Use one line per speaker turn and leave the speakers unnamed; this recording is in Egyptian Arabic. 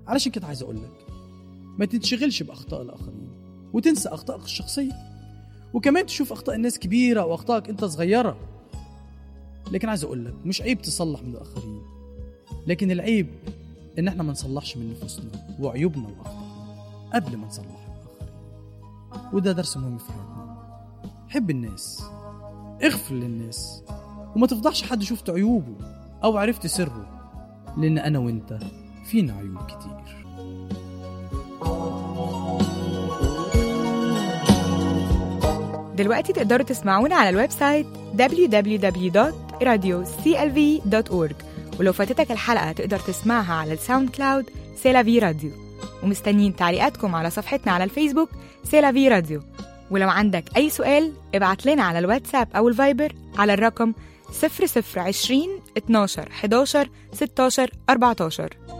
علشان كده عايز أقول لك ما تنشغلش بأخطاء الآخرين وتنسى أخطائك الشخصية وكمان تشوف أخطاء الناس كبيرة وأخطائك أنت صغيرة لكن عايز أقول لك مش عيب تصلح من الآخرين لكن العيب إن إحنا ما نصلحش من نفوسنا وعيوبنا وأخطائنا قبل ما نصلح الآخرين وده درس مهم في حياتنا حب الناس اغفر للناس وما تفضحش حد شفت عيوبه أو عرفت سره لأن أنا وأنت فينا عيوب كتير
دلوقتي تقدروا تسمعونا على الويب سايت www.radioclv.org ولو فاتتك الحلقة تقدر تسمعها على الساوند كلاود سيلافي راديو ومستنيين تعليقاتكم على صفحتنا على الفيسبوك سيلافي راديو ولو عندك أي سؤال ابعت لنا على الواتساب أو الفايبر على الرقم 0020 12 11 16 14